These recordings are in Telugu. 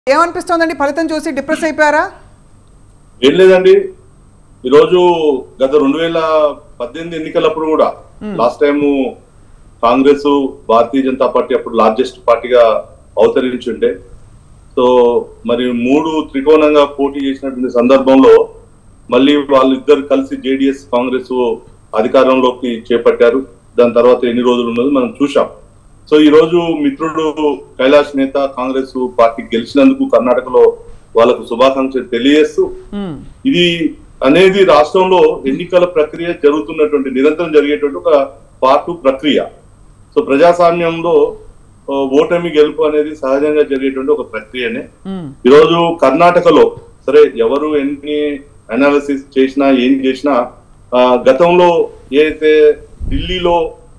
ఏమనిపిస్తోందండి ఫలితం చూసి డిప్రెస్ అయిపోయారా ఏం లేదండి ఈరోజు గత రెండు వేల పద్దెనిమిది ఎన్నికలప్పుడు కూడా last time Congress Bharatiya Janata Party అప్పుడు లార్జెస్ట్ పార్టీగా అవతరించుండే సో మరి మూడు త్రికోణంగా పోటీ చేసినటువంటి సందర్భంలో మళ్ళీ వాళ్ళిద్దరు కలిసి జేడిఎస్ కాంగ్రెస్ అధికారంలోకి చేపట్టారు దాని తర్వాత ఎన్ని రోజులు ఉన్నది మనం చూసాం సో ఈ రోజు మిత్రుడు కైలాష్ నేత కాంగ్రెస్ పార్టీ గెలిచినందుకు కర్ణాటకలో వాళ్ళకు శుభాకాంక్షలు తెలియజేస్తూ మ్మ్. ఇది అనేది రాష్ట్రంలో ఎన్నికల ప్రక్రియ జరుగుతున్నటువంటి నిరంతరం జరిగేటువంటి ఒక పార్టు ప్రక్రియ సో ప్రజాస్వామ్యంలో ఆ, ఓటమి గెలుపు అనేది సహజంగా జరిగేటువంటి ఒక ప్రక్రియనే మ్మ్. ఈరోజు కర్ణాటకలో సరే ఎవరు ఎన్ని అనాలిసిస్ చేసినా ఏం చేసినా ఆ, గతంలో ఏదైతే ఢిల్లీలో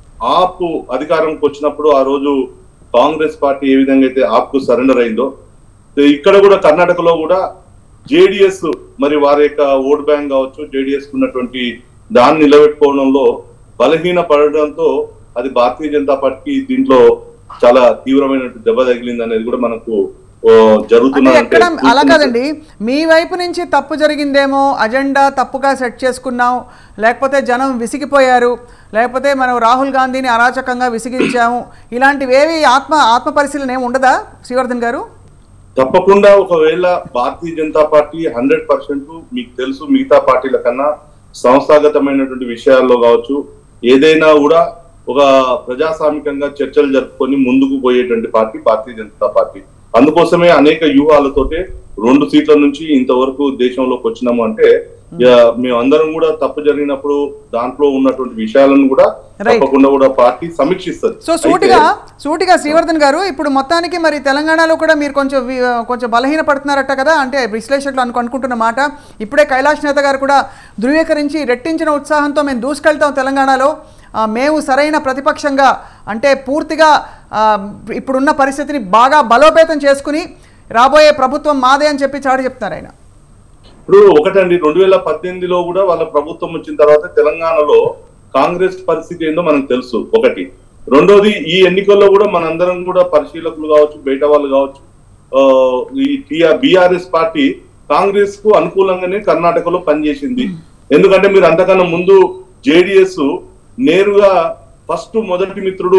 ఆప్ అధికారంకి వచ్చినప్పుడు ఆ రోజు కాంగ్రెస్ పార్టీ ఏ విధంగా అయితే ఆప్ కు సరెండర్ అయిందో ఇక్కడ కూడా కర్ణాటకలో కూడా జేడిఎస్ మరి వారి యొక్క ఓట్ బ్యాంక్ కావచ్చు జేడిఎస్ ఉన్నటువంటి దాన్ని నిలబెట్టుకోవడంలో బలహీన పడడంతో అది భారతీయ జనతా పార్టీకి దీంట్లో చాలా తీవ్రమైన దెబ్బ తగిలింది అనేది కూడా మనకు ఓ, అంటే జరుగుతున్నదంటే ఎక్కడ అలా చూస్తున్నట్టు- కాదండి మీ వైపు నుంచి తప్పు జరిగిందేమో అజెండా తప్పుగా సెట్ చేసుకున్నాం లేకపోతే జనం విసిగిపోయారు లేకపోతే మనం రాహుల్ గాంధీని అరాచకంగా విసిగించాము ఇలాంటివేవి ఆత్మ ఆత్మ పరిశీలన ఏమి ఉండదా శ్రీవర్ధన్ గారు తప్పకుండా ఒకవేళ Bharatiya Janata Party hundred percent మీకు తెలుసు మిగతా పార్టీల కన్నా సంస్థాగతమైనటువంటి విషయాల్లో కావచ్చు ఏదైనా కూడా ఒక ప్రజాస్వామికంగా చర్చలు జరుపుకొని ముందుకు పోయేటువంటి పార్టీ భారతీయ జనతా పార్టీ అందుకోసమే అనేక వ్యూహాలతోటే రెండు సీట్ల నుంచి ఇంతవరకు దేశంలోకి వచ్చినాము అంటే ఇక మేమందరం కూడా తప్పు జరిగినప్పుడు దాంట్లో ఉన్నటువంటి విషయాలను కూడా Right. తప్పకుండా కూడా పార్టీ సమీక్షిస్తుంది సో సూటిగా సూటిగా శ్రీవర్ధన్ గారు ఇప్పుడు మొత్తానికి మరి తెలంగాణలో కూడా మీరు కొంచెం వి- కొంచెం బలహీన పడుతున్నారట కదా అంటే విశ్లేషకులు అనుకు అనుకుంటున్న మాట ఇప్పుడే కైలాష్ నేత గారు కూడా ధృవీకరించి రెట్టించిన ఉత్సాహంతో మేము దూసుకెళ్తాం తెలంగాణలో ఆ, మేము సరైన ప్రతిపక్షంగా అంటే పూర్తిగా ఆ, ఇప్పుడున్న పరిస్థితిని బాగా బలోపేతం చేసుకుని రాబోయే ప్రభుత్వం మాదే అని చెప్పి చాటి చెప్తున్నారు ఆయన ఇప్పుడు ఒకటండి రెండు వేల పద్దెనిమిదిలో కూడా వాళ్ళ ప్రభుత్వం వచ్చిన తర్వాత తెలంగాణలో కాంగ్రెస్ పరిస్థితి ఏందో మనకు తెలుసు ఒకటి రెండోది ఈ ఎన్నికల్లో కూడా మనందరం కూడా పరిశీలకులు కావచ్చు బయట వాళ్ళు కావచ్చు ఆ, ఈ టిఆర్ బీఆర్ఎస్ పార్టీ కాంగ్రెస్ కు అనుకూలంగానే కర్ణాటకలో పనిచేసింది ఎందుకంటే మీరు అంతకన్నా ముందు జేడిఎస్ నేరుగా ఫస్ట్ మొదటి మిత్రుడు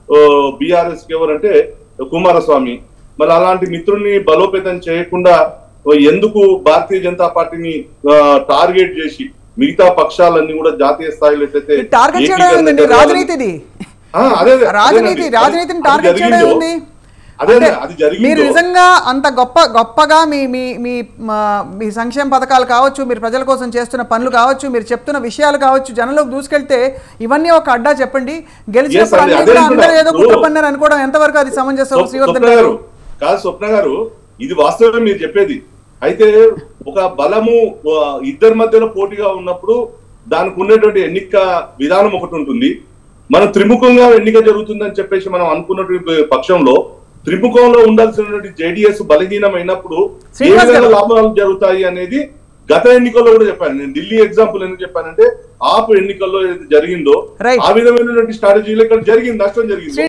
బీఆర్ఎస్ కి ఎవరంటే కుమారస్వామి మరి అలాంటి మిత్రుడిని బలోపేతం చేయకుండా ఎందుకు భారతీయ జనతా పార్టీని ఆ, టార్గెట్ చేసి మిగతా పక్షాలన్నీ కూడా జాతీయ స్థాయిలో ఎట్లయితే ఈ టార్గెట్ చేయడం ఏకీకరణ ఏముందండి జరగాలని- రాజనీతిది ఆ, అదే అదే, రాజనీతి అదేనండి. రాజనీతిని అది టార్గెట్ చేయడం జరిగిందో- ఉంది అదే అంటే అదే, అది జరిగిందో- మీరు నిజంగా అంత గొప్ప గొప్పగా మీ మీ మీ మా- మీ సంక్షేమ పథకాలు కావచ్చు మీరు ప్రజల కోసం చేస్తున్న పనులు కావచ్చు మీరు చెప్తున్న విషయాలు కావచ్చు జనంలోకి దూసుకెళ్తే ఇవన్నీ ఒక అడ్డా చెప్పండి గెలిచినప్పుడు Yes, అండి, అన్ని అదే కూడా అందరూ కూడా. ఏదో కుట్ర పన్నారు అనుకోవడం ఎంతవరకు అది సమంజసం స్వప్- శ్రీవర్ధన్ స్వప్న గారు గారు కాదు స్వప్న గారు ఇది వాస్తవమే మీరు చెప్పేది అయితే ఒక బలము ఆ, ఇద్దరి మధ్యలో పోటీగా ఉన్నప్పుడు దానికి ఉన్నటువంటి ఎన్నిక విధానం ఒకటి ఉంటుంది మనం త్రిముఖంగా ఎన్నిక జరుగుతుందని చెప్పేసి మనం అనుకున్నటువంటి పక్షంలో త్రిముఖంలో ఉండాల్సినటువంటి జేడిఎస్ బలహీనమైనప్పుడు ఏ శ్రీనివాస్ విధంగా గారు. లాభాలు జరుగుతాయి అనేది గత ఎన్నికల్లో కూడా చెప్పాను నేను ఢిల్లీ ఎగ్జాంపుల్ ఎందుకు చెప్పానంటే ఆపు ఎన్నికల్లో ఏదైతే జరిగిందో Right. ఆ విధమైనటువంటి స్ట్రాటజీలో ఇక్కడ జరిగింది నష్టం జరిగింది